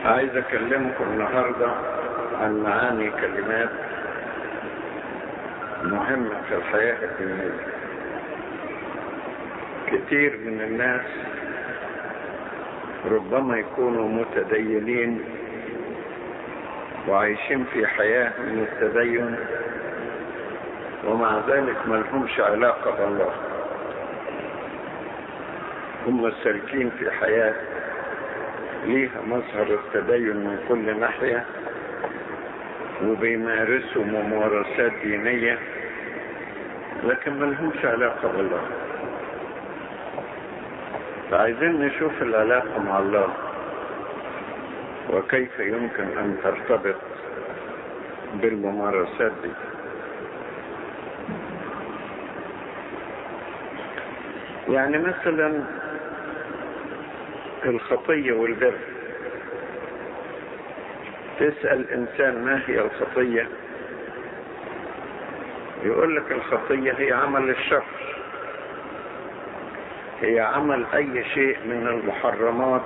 عايز اكلمكم النهارده عن معاني كلمات مهمة في الحياة الدينية كتير من الناس ربما يكونوا متدينين وعايشين في حياة من التدين ومع ذلك ما لهمش علاقة بالله هم سالكين في حياة ليها مظهر التدين من كل ناحية وبيمارسوا ممارسات دينية لكن ما لهمش علاقة بالله فعايزين نشوف العلاقة مع الله وكيف يمكن أن ترتبط بالممارسات دي يعني مثلا الخطية والبر تسأل إنسان ما هي الخطية يقول لك الخطية هي عمل الشر هي عمل أي شيء من المحرمات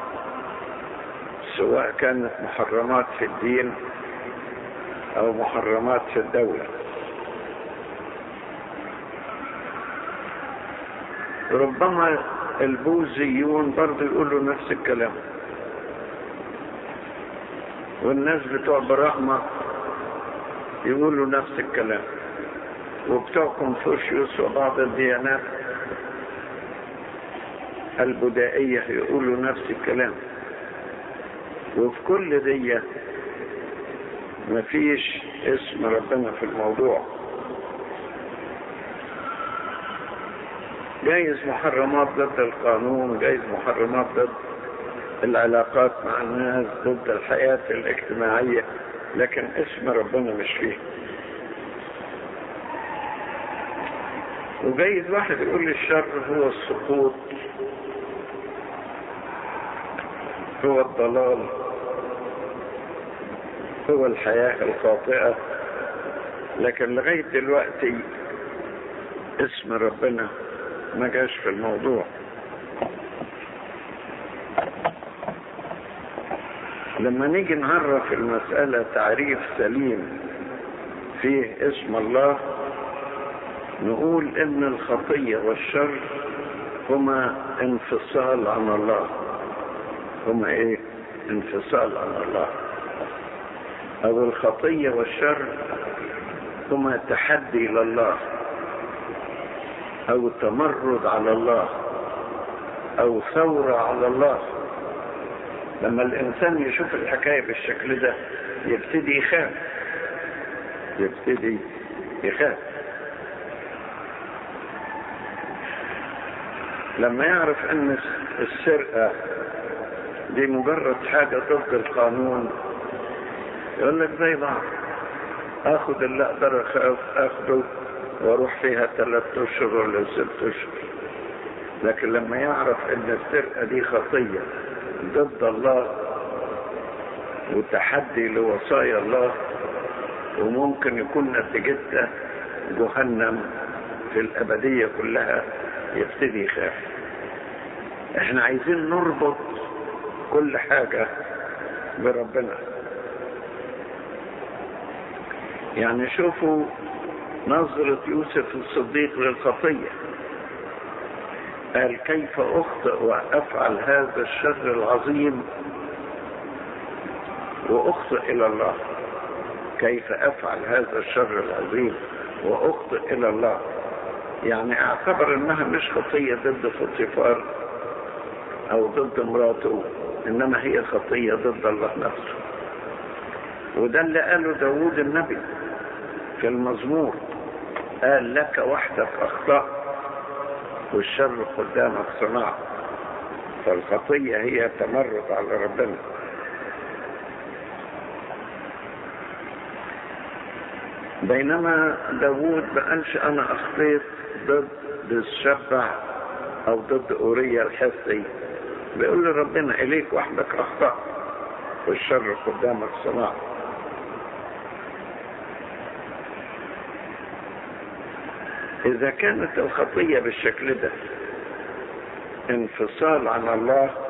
سواء كانت محرمات في الدين أو محرمات في الدولة ربما البوذيون برضه يقولوا نفس الكلام والناس بتوع براهما يقولوا نفس الكلام وبتوع كونفوشيوس وبعض الديانات البدائية يقولوا نفس الكلام وفي كل دي مفيش اسم ربنا في الموضوع جايز محرمات ضد القانون جايز محرمات ضد العلاقات مع الناس ضد الحياة الاجتماعية لكن اسم ربنا مش فيه وجايز واحد يقول لي الشر هو السقوط هو الضلال هو الحياة الخاطئة لكن لغاية دلوقتي اسم ربنا ما جاش في الموضوع لما نيجي نعرف المسألة تعريف سليم فيه اسم الله نقول ان الخطية والشر هما انفصال عن الله هما ايه انفصال عن الله او الخطية والشر هما تحدي لله او تمرد على الله او ثورة على الله لما الانسان يشوف الحكاية بالشكل ده يبتدي يخاف يبتدي يخاف لما يعرف ان السرقة دي مجرد حاجة ضد القانون يقول لك زي بعض اخد اللي اقدر اخده واروح فيها ثلاث اشهر ولا ست اشهر لكن لما يعرف ان السرقة دي خطية ضد الله وتحدي لوصايا الله وممكن يكون نتيجتها جهنم في الأبدية كلها يبتدي يخاف احنا عايزين نربط كل حاجة بربنا يعني شوفوا نظرة يوسف الصديق للخطية قال كيف أخطئ وأفعل هذا الشر العظيم وأخطئ إلى الله كيف أفعل هذا الشر العظيم وأخطئ إلى الله يعني اعتبر انها مش خطية ضد فوتيفار او ضد مراته انما هي خطية ضد الله نفسه وده اللي قاله داود النبي في المزمور قال لك وحدك اخطأت والشر قدامك صنعت فالخطية هي تمرد على ربنا بينما داود ما قالش انا اخطيت ضد الشبع او ضد اوريا الحسي بيقول لربنا اليك وحدك اخطأت والشر قدامك صنعت اذا كانت الخطية بالشكل ده انفصال عن الله